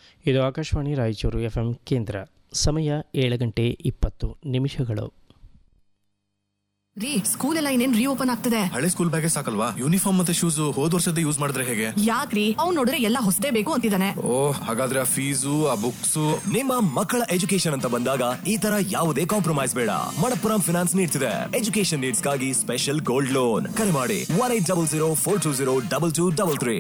ಇದು Akashvani Raichur F M ಕೇಂದ್ರ ಸಮಯ ಏಳು ಗಂಟೆ ಇಪ್ಪತ್ತು ನಿಮಿಷಗಳು ರೀ ಸ್ಕೂಲ್ ಎಲ್ಲ ಇನ್ನೇನ್ ರೀಓಪನ್ ಆಗ್ತದೆ ಹಳೆ ಸ್ಕೂಲ್ ಬ್ಯಾಗೇ ಸಾಕಲ್ವಾ ಯೂನಿಫಾರ್ಮ್ ಮತ್ತೆ ಶೂಸ್ ಹೋದ್ ವರ್ಷದ ಯೂಸ್ ಮಾಡಿದ್ರೆ ಹೇಗೆ ಯಾಕ್ರಿ ಅವ್ನ್ ನೋಡಿದ್ರೆ ಎಲ್ಲ ಹೊಸದೇ ಬೇಕು ಅಂತಿದ್ದಾನೆ ಓ ಹಾಗಾದ್ರೆ ಆ ಫೀಸು ಆ ಬುಕ್ಸು ನಿಮ್ಮ ಮಕ್ಕಳ ಎಜುಕೇಶನ್ ಅಂತ ಬಂದಾಗ ಈ ತರ ಯಾವುದೇ ಕಾಂಪ್ರಮೈಸ್ ಬೇಡ ಮಣಪ್ಪುರಂ ಫಿನಾನ್ಸ್ ನೀಡ್ತಿದೆ ಎಜುಕೇಶನ್ ನೀಡ್ಸ್ ಗಾಗಿ ಸ್ಪೆಷಲ್ ಗೋಲ್ಡ್ ಲೋನ್ ಕರೆ ಮಾಡಿ one eight double zero four two zero double two double three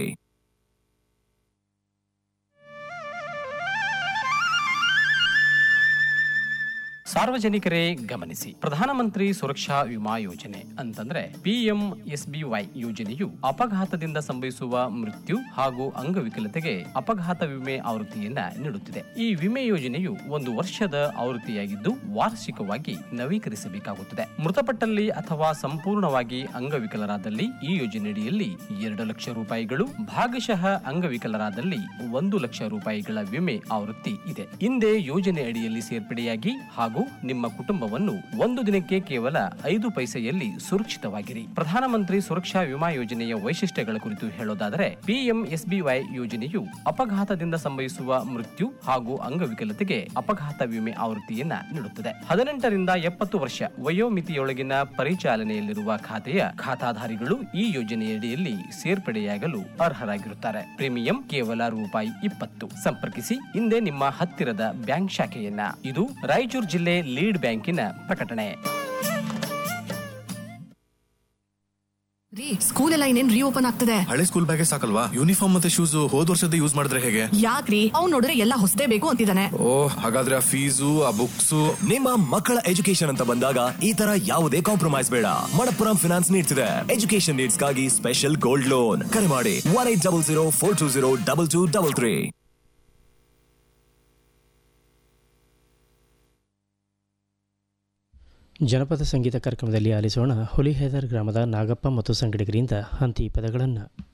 ಸಾರ್ವಜನಿಕರೇ ಗಮನಿಸಿ ಪ್ರಧಾನಮಂತ್ರಿ ಸುರಕ್ಷಾ ವಿಮಾ ಯೋಜನೆ ಅಂತಂದ್ರೆ ಪಿಎಂ ಎಸ್ ಬಿ ವೈ ಯೋಜನೆಯು ಅಪಘಾತದಿಂದ ಸಂಭವಿಸುವ ಮೃತ್ಯು ಹಾಗೂ ಅಂಗವಿಕಲತೆಗೆ ಅಪಘಾತ ವಿಮೆ ಆವೃತ್ತಿಯನ್ನ ನೀಡುತ್ತಿದೆ ಈ ವಿಮೆ ಯೋಜನೆಯು ಒಂದು ವರ್ಷದ ಆವೃತ್ತಿಯಾಗಿದ್ದು ವಾರ್ಷಿಕವಾಗಿ ನವೀಕರಿಸಬೇಕಾಗುತ್ತದೆ ಮೃತಪಟ್ಟಲ್ಲಿ ಅಥವಾ ಸಂಪೂರ್ಣವಾಗಿ ಅಂಗವಿಕಲರಾದಲ್ಲಿ ಈ ಯೋಜನೆಯಡಿಯಲ್ಲಿ ಎರಡು ಲಕ್ಷ ರೂಪಾಯಿಗಳು ಭಾಗಶಃ ಅಂಗವಿಕಲರಾದಲ್ಲಿ ಒಂದು ಲಕ್ಷ ರೂಪಾಯಿಗಳ ವಿಮೆ ಆವೃತ್ತಿ ಇದೆ ಹಿಂದೆ ಯೋಜನೆ ಅಡಿಯಲ್ಲಿ ಸೇರ್ಪಡೆಯಾಗಿ ಹಾಗೂ ನಿಮ್ಮ ಕುಟುಂಬವನ್ನು ಒಂದು ದಿನಕ್ಕೆ ಕೇವಲ ಐದು ಪೈಸೆಯಲ್ಲಿ ಸುರಕ್ಷಿತವಾಗಿರಿ ಪ್ರಧಾನಮಂತ್ರಿ ಸುರಕ್ಷಾ ವಿಮಾ ಯೋಜನೆಯ ವೈಶಿಷ್ಟ್ಯಗಳ ಕುರಿತು ಹೇಳೋದಾದರೆ ಪಿಎಂಎಸ್ಬಿವೈ ಯೋಜನೆಯು ಅಪಘಾತದಿಂದ ಸಂಭವಿಸುವ ಮೃತ್ಯು ಹಾಗೂ ಅಂಗವಿಕಲತೆಗೆ ಅಪಘಾತ ವಿಮೆ ಆವೃತ್ತಿಯನ್ನ ನೀಡುತ್ತದೆ ಹದಿನೆಂಟರಿಂದ ಎಪ್ಪತ್ತು ವರ್ಷ ವಯೋಮಿತಿಯೊಳಗಿನ ಪರಿಚಾಲನೆಯಲ್ಲಿರುವ ಖಾತೆಯ ಖಾತಾಧಾರಿಗಳು ಈ ಯೋಜನೆಯಡಿಯಲ್ಲಿ ಸೇರ್ಪಡೆಯಾಗಲು ಅರ್ಹರಾಗಿರುತ್ತಾರೆ ಪ್ರೀಮಿಯಂ ಕೇವಲ ರೂಪಾಯಿ ಇಪ್ಪತ್ತು ಸಂಪರ್ಕಿಸಿ ಹಿಂದೆ ನಿಮ್ಮ ಹತ್ತಿರದ ಬ್ಯಾಂಕ್ ಶಾಖೆಯನ್ನ ಇದು ರಾಯಚೂರು ಜಿಲ್ಲೆ ಲೀಡ್ ಬ್ಯಾಂಕಿನ ಪ್ರಕಟಣೆ ರೀ ಸ್ಕೂಲ್ ಎಲ್ಲ ಇನ್ನೇನ್ ರೀಓಪನ್ ಆಗ್ತದೆ ಹಳೆ ಸ್ಕೂಲ್ ಬ್ಯಾಗೇ ಸಾಕಲ್ವಾ ಯೂನಿಫಾರ್ಮ್ ಮತ್ತೆ ಶೂಸ್ ಹೋದ್ ವರ್ಷದ ಯೂಸ್ ಮಾಡಿದ್ರೆ ಹೇಗೆ ಯಾಕ್ರಿ ಅವ್ನ್ ನೋಡಿದ್ರೆ ಎಲ್ಲ ಹೊಸದೇ ಬೇಕು ಅಂತಿದ್ದಾನೆ ಓ ಹಾಗಾದ್ರೆ ಆ ಫೀಸು ಆ ಬುಕ್ಸು ನಿಮ್ಮ ಮಕ್ಕಳ ಎಜುಕೇಶನ್ ಅಂತ ಬಂದಾಗ ಈ ತರ ಯಾವುದೇ ಕಾಂಪ್ರಮೈಸ್ ಬೇಡ ಮಣಪ್ಪುರಂ ಫಿನಾನ್ಸ್ ನೀಡ್ತಿದೆ ಎಜುಕೇಶನ್ ನೀಡ್ಸ್ ಗಾಗಿ ಸ್ಪೆಷಲ್ ಗೋಲ್ಡ್ ಲೋನ್ ಕರೆ ಮಾಡಿ one eight double zero four two zero double two double three ಜನಪದ ಸಂಗೀತ ಕಾರ್ಯಕ್ರಮದಲ್ಲಿ ಆಲಿಸೋಣ ಹುಲಿಹೆದರ್ ಗ್ರಾಮದ ನಾಗಪ್ಪ ಮತ್ತು ಸಂಗಡಿಗರಿಂದ ಹಂತಿ ಪದಗಳನ್ನು